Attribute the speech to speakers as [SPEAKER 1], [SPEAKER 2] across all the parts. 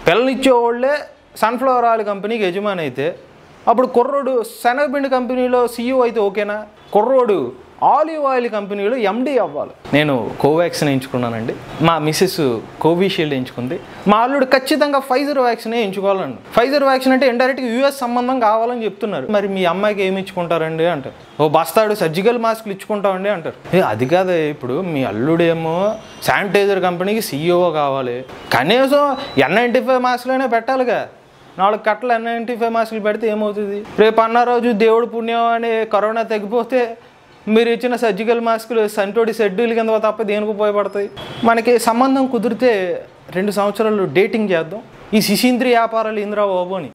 [SPEAKER 1] పిల్లనిచ్చే వాళ్ళే sunflower oil కంపెనీకి యజమాని అయితే అప్పుడు కుర్రోడు శనగపిండి కంపెనీలో సీఈఓ అయితే ఓకేనా కుర్రోడు ఆలివ్ ఆయిల్ కంపెనీలో ఎండీ అవ్వాలి నేను కోవాక్సిన్ ఎంచుకున్నానండి మా మిస్సెస్ కోవిషీల్డ్ ఎంచుకుంది మా అల్లుడు ఖచ్చితంగా ఫైజర్ వ్యాక్సినే ఎంచుకోవాలండి ఫైజర్ వ్యాక్సిన్ అంటే ఇండైరెక్ట్గా యూఎస్ సంబంధం కావాలని చెప్తున్నారు మరి మీ అమ్మాయికి ఏమి ఇచ్చుకుంటారండి అంటారు ఓ బస్తాడు సర్జికల్ మాస్క్లు ఇచ్చుకుంటామండి అంటారు ఏ అది కాదే ఇప్పుడు మీ అల్లుడేమో శానిటైజర్ కంపెనీకి సీఈఓ కావాలి కనీసం ఎన్ నైంటీ ఫైవ్ మాస్క్లైనా పెట్టాలిగా నాలుగు కట్టలు ఎన్ నైంటీ ఫైవ్ మాస్కులు పెడితే ఏమవుతుంది రేపు అన్న రోజు దేవుడు పుణ్యం అని కరోనా తగ్గిపోతే మీరు ఇచ్చిన సర్జికల్ మాస్కులు సంటోడి షెడ్యూల్ కింద తప్ప దేనికి ఉపయోగపడతాయి మనకి సంబంధం కుదిరితే రెండు సంవత్సరాలు డేటింగ్ చేద్దాం ఈ శిశీంద్రి వ్యాపారాలు ఇంద్రా బాబు అని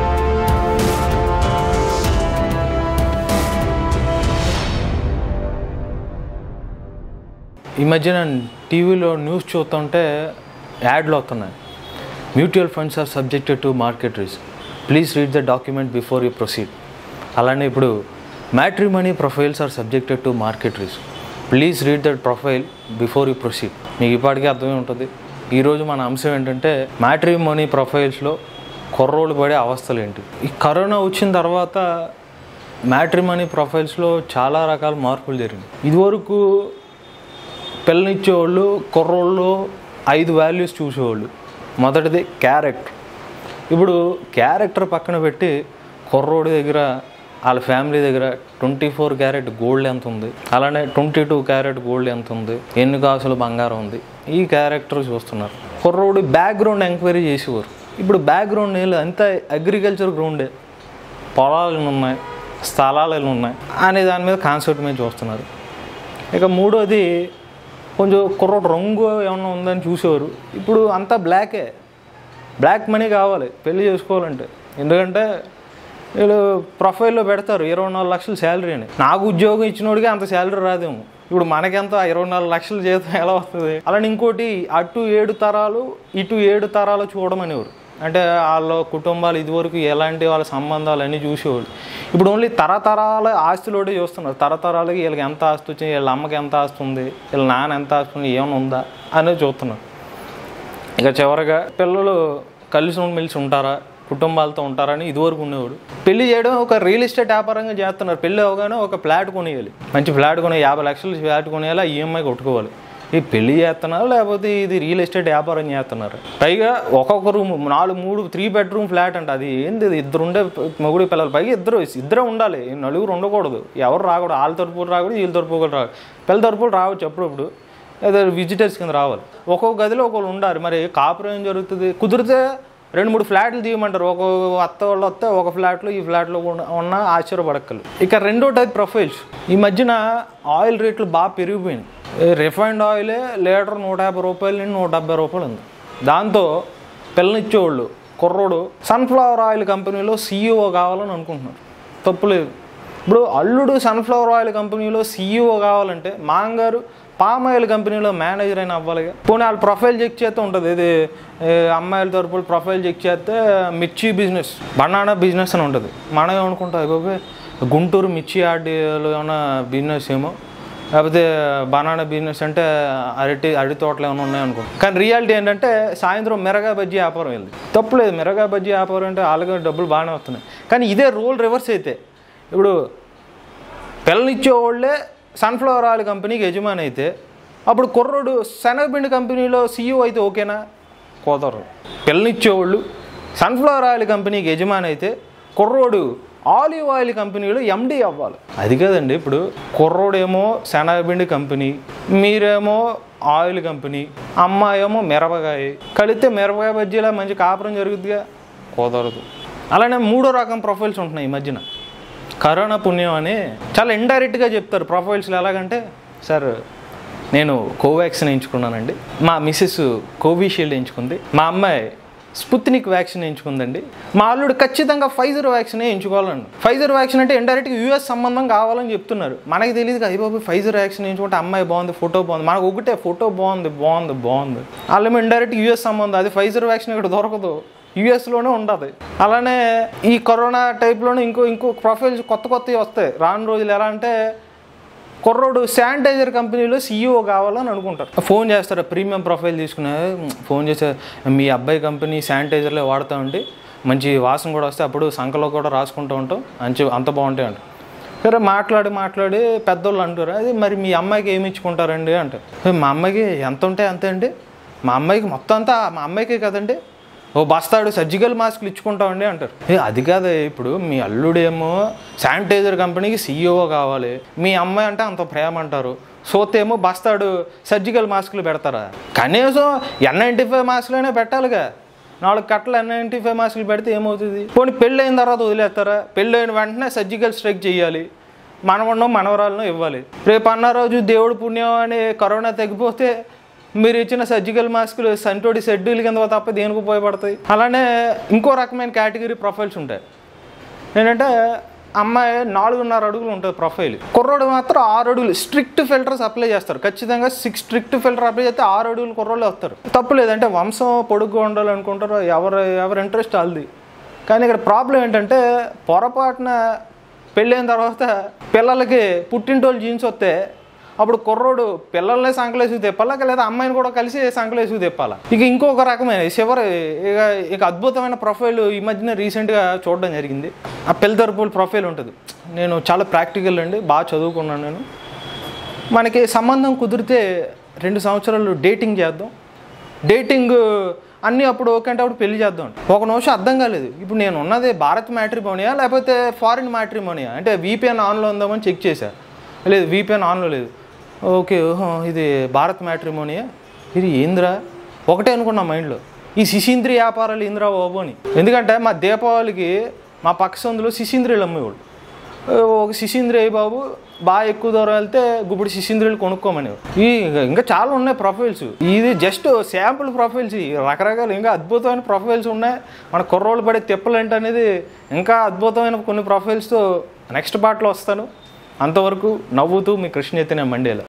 [SPEAKER 1] ఈ మధ్యన టీవీలో న్యూస్ చూస్తుంటే యాడ్లు వస్తున్నాయి mutual funds are subjected to market risk please read the document before you proceed అలానే ఇప్పుడు matrimony profiles are subjected to market risk please read that profile before you proceed మీకు ఇప్పటికే అర్థమై ఉంటుంది ఈరోజు మన అంశం ఏంటంటే మ్యాట్రిమనీ ప్రొఫైల్స్లో కుర్రోళ్ళు పడే అవస్థలు ఏంటి ఈ కరోనా వచ్చిన తర్వాత మ్యాట్రిమనీ ప్రొఫైల్స్లో చాలా రకాల మార్పులు జరిగినాయి ఇదివరకు పిల్లనిచ్చేవాళ్ళు కుర్రోళ్ళు ఐదు వాల్యూస్ చూసేవాళ్ళు మొదటిది క్యారెక్టర్ ఇప్పుడు క్యారెక్టర్ పక్కన పెట్టి కుర్రోడి దగ్గర వాళ్ళ ఫ్యామిలీ దగ్గర ట్వంటీ ఫోర్ క్యారెట్ గోల్డ్ ఎంత ఉంది అలానే ట్వంటీ టూ క్యారెట్ గోల్డ్ ఎంత ఉంది ఎన్ని కాసులు బంగారం ఉంది ఈ క్యారెక్టర్ చూస్తున్నారు కుర్రోడి బ్యాక్గ్రౌండ్ ఎంక్వైరీ చేసేవారు ఇప్పుడు బ్యాక్గ్రౌండ్ ఏం లేదు అంతా అగ్రికల్చర్ గ్రౌండే పొలాలు ఉన్నాయి స్థలాలు ఉన్నాయి అనే దాని మీద కాన్సెప్ట్ మీద చూస్తున్నారు ఇక మూడోది కొంచెం కుర్రోడు రంగు ఏమన్నా ఉందని చూసేవారు ఇప్పుడు అంతా బ్లాకే బ్లాక్ మనీ కావాలి పెళ్లి చేసుకోవాలంటే ఎందుకంటే వీళ్ళు ప్రొఫైల్లో పెడతారు ఇరవై నాలుగు లక్షల శాలరీ అని నాకు ఉద్యోగం ఇచ్చినోడికి అంత శాలరీ రాదేమో ఇప్పుడు మనకెంత ఇరవై నాలుగు లక్షల జీతం ఎలా వస్తుంది అలానే ఇంకోటి అటు ఏడు తరాలు ఇటు ఏడు తరాలు చూడమనేవారు అంటే వాళ్ళ కుటుంబాలు ఇదివరకు ఎలాంటి వాళ్ళ సంబంధాలు అన్నీ చూసేవాళ్ళు ఇప్పుడు ఓన్లీ తరతరాల ఆస్తులోనే చూస్తున్నారు తరతరాలకి వీళ్ళకి ఎంత ఆస్తి వచ్చింది వీళ్ళ అమ్మకి ఎంత ఆస్తి ఉంది వీళ్ళ నాన్న ఎంత ఆస్తి ఉంది ఏమైనా ఉందా అనేది చూస్తున్నారు ఇక చివరగా పిల్లలు కలిసి మెలిసి ఉంటారా కుటుంబాలతో ఉంటారని ఇదివరకు ఉండేవాడు పెళ్లి చేయడం ఒక రియల్ ఎస్టేట్ వ్యాపారంగా చేస్తున్నారు పెళ్లి అవగానే ఒక ఫ్లాట్ కొనియాలి మంచి ఫ్లాట్ కొని యాభై లక్షలు ఫ్లాట్ కొనియాలి ఆ ఈఎంఐ కొట్టుకోవాలి ఈ పెళ్లి చేస్తున్నారు లేకపోతే ఇది రియల్ ఎస్టేట్ వ్యాపారం చేస్తున్నారు పైగా ఒక్కొక్క రూమ్ నాలుగు మూడు త్రీ బెడ్రూమ్ ఫ్లాట్ అంట అది ఏంది ఇది ఇద్దరు ఉండే మొగుడు పిల్లలు పైగా ఇద్దరు ఇద్దరే ఉండాలి నలుగురు ఉండకూడదు ఎవరు రాకూడదు వాళ్ళ తరపు రాకూడదు వీళ్ళ తరపు కూడా రాకూడదు పిల్లల తరపులు రావచ్చు అప్పుడప్పుడు ఏదో విజిటర్స్ కింద రావాలి ఒక్కొక్క గదిలో ఒకళ్ళు ఉండాలి మరి కాపురం ఏం జరుగుతుంది కుదిరితే రెండు మూడు ఫ్లాట్లు తీయమంటారు ఒక అత్త వాళ్ళు వస్తే ఒక ఫ్లాట్లో ఈ ఫ్లాట్లో ఉన్న- ఉన్న ఆశ్చర్యపడక్కలు ఇక రెండో టైప్ ప్రొఫైల్స్ ఈ మధ్యన ఆయిల్ రేట్లు బాగా పెరిగిపోయినాయి రిఫైన్డ్ ఆయిలే లీటర్ నూట యాభై రూపాయల నుండి నూట డెబ్బై రూపాయలు ఉంది దాంతో పిల్లనిచ్చేవాళ్ళు కుర్రోడు సన్ఫ్లవర్ ఆయిల్ కంపెనీలో సీఈఓ కావాలని అనుకుంటున్నారు తప్పులేదు ఇప్పుడు అల్లుడు సన్ఫ్లవర్ ఆయిల్ కంపెనీలో సీఈఓ కావాలంటే మాంగారు పామ్ ఆయిల్ కంపెనీలో మేనేజర్ అయినా అవ్వాలిగా పోనీ వాళ్ళు ప్రొఫైల్ చెక్ చేస్తే ఉంటుంది ఇది ఏ, అమ్మాయిల తరపులు ప్రొఫైల్ చెక్ చేస్తే మిర్చి బిజినెస్ బనానా బిజినెస్ అని ఉంటుంది మనం ఏమనుకుంటాం బాబు గుంటూరు మిర్చి ఆర్డీలో ఏమైనా బిజినెస్ ఏమో లేకపోతే బనానా బిజినెస్ అంటే అరటి అరటి తోటలు ఏమైనా ఉన్నాయనుకో కానీ రియాలిటీ ఏంటంటే సాయంత్రం మిరగా బజ్జీ వ్యాపారం వెళ్ళి తప్పులేదు మిరగా బజ్జీ వ్యాపారం అంటే వాళ్ళకి డబ్బులు బాగానే వస్తున్నాయి కానీ ఇదే రోల్ రివర్స్ అయితే ఇప్పుడు పిల్లనిచ్చే వాళ్ళే సన్ఫ్లవర్ ఆయిల్ కంపెనీకి యజమాని అయితే అప్పుడు కుర్రోడు శనగపిండి కంపెనీలో సీఈఓ అయితే ఓకేనా కుదరరు పిల్లనిచ్చేవాళ్ళు సన్ఫ్లవర్ ఆయిల్ కంపెనీకి యజమాని అయితే కుర్రోడు ఆలివ్ ఆయిల్ కంపెనీలో ఎండీ అవ్వాలి అది కదండి ఇప్పుడు కుర్రోడేమో శనగపిండి కంపెనీ మీరేమో ఆయిల్ కంపెనీ అమ్మాయేమో మిరపకాయ కలిస్తే మిరపకాయ బజ్జీలా మంచి కాపురం జరుగుద్దిగా కుదరదు అలానే మూడో రకం ప్రొఫైల్స్ ఉంటున్నాయి ఈ మధ్యన కరోనా పుణ్యం అని చాలా ఇండైరెక్ట్గా చెప్తారు ప్రొఫైల్స్లో ఎలాగంటే సార్ నేను కోవాక్సిన్ ఎంచుకున్నానండి మా మిస్సెస్ కోవిషీల్డ్ ఎంచుకుంది మా అమ్మాయి స్పుత్నిక్ వ్యాక్సిన్ ఎంచుకుందండి మా అల్లుడు ఖచ్చితంగా ఫైజర్ వ్యాక్సినే ఎంచుకోవాలండి ఫైజర్ వ్యాక్సిన్ అంటే ఇండైరెక్ట్గా యూఎస్ సంబంధం కావాలని చెప్తున్నారు మనకి తెలియదు కదా బాబు ఫైజర్ వ్యాక్సిన్ ఎంచుకుంటే అమ్మాయి బాగుంది ఫోటో బాగుంది మనకు ఒకటే ఫోటో బాగుంది బాగుంది బాగుంది వాళ్ళేమో ఇండైరెక్ట్ యూఎస్ సంబంధం అది ఫైజర్ వ్యాక్సిన్ ఇక్కడ దొరకదు యూఎస్లోనే ఉండదు అలానే ఈ కరోనా టైప్లోనే ఇంకో ఇంకో ప్రొఫైల్స్ కొత్త కొత్తవి వస్తాయి రాను రోజులు ఎలా అంటే కుర్రోడు శానిటైజర్ కంపెనీలో సీఈఓ కావాలని అనుకుంటారు ఫోన్ చేస్తారు ప్రీమియం ప్రొఫైల్ తీసుకునే ఫోన్ చేసే మీ అబ్బాయి కంపెనీ శానిటైజర్లే వాడుతూ ఉంటే మంచి వాసన కూడా వస్తే అప్పుడు సంఖలో కూడా రాసుకుంటూ ఉంటాం మంచి అంత బాగుంటాయి అంట సరే మాట్లాడి మాట్లాడి పెద్దోళ్ళు అంటారు అది మరి మీ అమ్మాయికి ఏమి ఇచ్చుకుంటారండి అంటారు "ఏ, మా అమ్మాయికి ఎంత ఉంటాయి అంతే అండి మా అమ్మాయికి మొత్తం అంతా మా అమ్మాయికే కదండి ఓ బస్తాడు సర్జికల్ మాస్క్లు ఇచ్చుకుంటామండి అంటారు ఏ అది కాదు ఇప్పుడు మీ అల్లుడేమో శానిటైజర్ కంపెనీకి సీఈఓ కావాలి మీ అమ్మాయి అంటే అంత ప్రేమ అంటారు సోతేమో బస్తాడు సర్జికల్ మాస్కులు పెడతారా కనీసం ఎన్ నైంటీ ఫైవ్ మాస్కులైనా పెట్టాలిగా నాలుగు కట్టలు ఎన్ నైంటీ ఫైవ్ మాస్కులు పెడితే ఏమవుతుంది పోనీ పెళ్ళి అయిన తర్వాత వదిలేస్తారా పెళ్ళి అయిన వెంటనే సర్జికల్ స్ట్రైక్ చేయాలి మనవన్నో మనవరాలను ఇవ్వాలి రేపు అన్న రోజు దేవుడు పుణ్యం అని కరోనా తగ్గిపోతే మీరు ఇచ్చిన సర్జికల్ మాస్కులు సంటోడి షెడ్యూల్ కింద తప్ప దేనికి ఉపయోగపడతాయి అలానే ఇంకో రకమైన కేటగిరీ ప్రొఫైల్స్ ఉంటాయి ఏంటంటే అమ్మాయి నాలుగున్నర అడుగులు ఉంటుంది ప్రొఫైల్ కుర్రోడు మాత్రం ఆరు అడుగులు స్ట్రిక్ట్ ఫిల్టర్స్ అప్లై చేస్తారు ఖచ్చితంగా సిక్స్ స్ట్రిక్ట్ ఫిల్టర్ అప్లై చేస్తే ఆరు అడుగులు కుర్రోళ్ళు వస్తారు తప్పు లేదంటే వంశం పొడుగ్గా ఉండాలనుకుంటారు ఎవరు ఎవరి ఇంట్రెస్ట్ వాళ్ళది కానీ ఇక్కడ ప్రాబ్లం ఏంటంటే పొరపాటున పెళ్ళైన తర్వాత పిల్లలకి పుట్టింటోళ్ళు జీన్స్ వస్తే అప్పుడు కుర్రోడు పిల్లల్ని సంకలేసి తెప్పాలా లేదా అమ్మాయిని కూడా కలిసి సంకలేసి తెప్పాలా ఇక ఇంకొక రకమైన చివరి ఇక ఇక అద్భుతమైన ప్రొఫైల్ ఈ మధ్యన రీసెంట్గా చూడడం జరిగింది ఆ పెళ్దర్పుల్ ప్రొఫైల్ ఉంటుంది నేను చాలా ప్రాక్టికల్ అండి బాగా చదువుకున్నాను నేను మనకి సంబంధం కుదిరితే రెండు సంవత్సరాలు డేటింగ్ చేద్దాం డేటింగ్ అన్నీ అప్పుడు ఓకే అంటే అప్పుడు పెళ్లి చేద్దాం ఒక నిమిషం అర్థం కాలేదు ఇప్పుడు నేను ఉన్నది భారత్ మ్యాట్రిమోనియా లేకపోతే ఫారిన్ మ్యాట్రిమోనియా అంటే వీపీఎన్ ఆన్లో ఉందామని చెక్ చేశా లేదు వీపీఎన్ ఆన్లో లేదు ఓకే ఓహో, ఇది భారత్ మ్యాట్రిమోనియా ఇది ఏందిరా ఒకటే అనుకున్నా మైండ్లో ఈ శిశీంద్రి వ్యాపారాలు ఏందిరా బాబు అని ఎందుకంటే మా దీపావళికి మా పక్క సందులో శిశీంద్రియులు అమ్మేవాళ్ళు ఒక శిశీంద్రియ బాబు బాగా ఎక్కువ దూరం వెళ్తే గుప్పుడు శిశీంద్రియులు కొనుక్కోమని ఈ ఇంకా చాలా ఉన్నాయి ప్రొఫైల్స్ ఇది జస్ట్ శాంపుల్ ప్రొఫైల్స్ ఈ రకరకాల ఇంకా అద్భుతమైన ప్రొఫైల్స్ ఉన్నాయి మన కుర్రోళ్ళు పడే తిప్పలు ఏంటనేది ఇంకా అద్భుతమైన కొన్ని ప్రొఫైల్స్తో నెక్స్ట్ పార్ట్లో వస్తాను అంతవరకు నవ్వుతూ మీ కృష్ణ చైతన్య మండేలా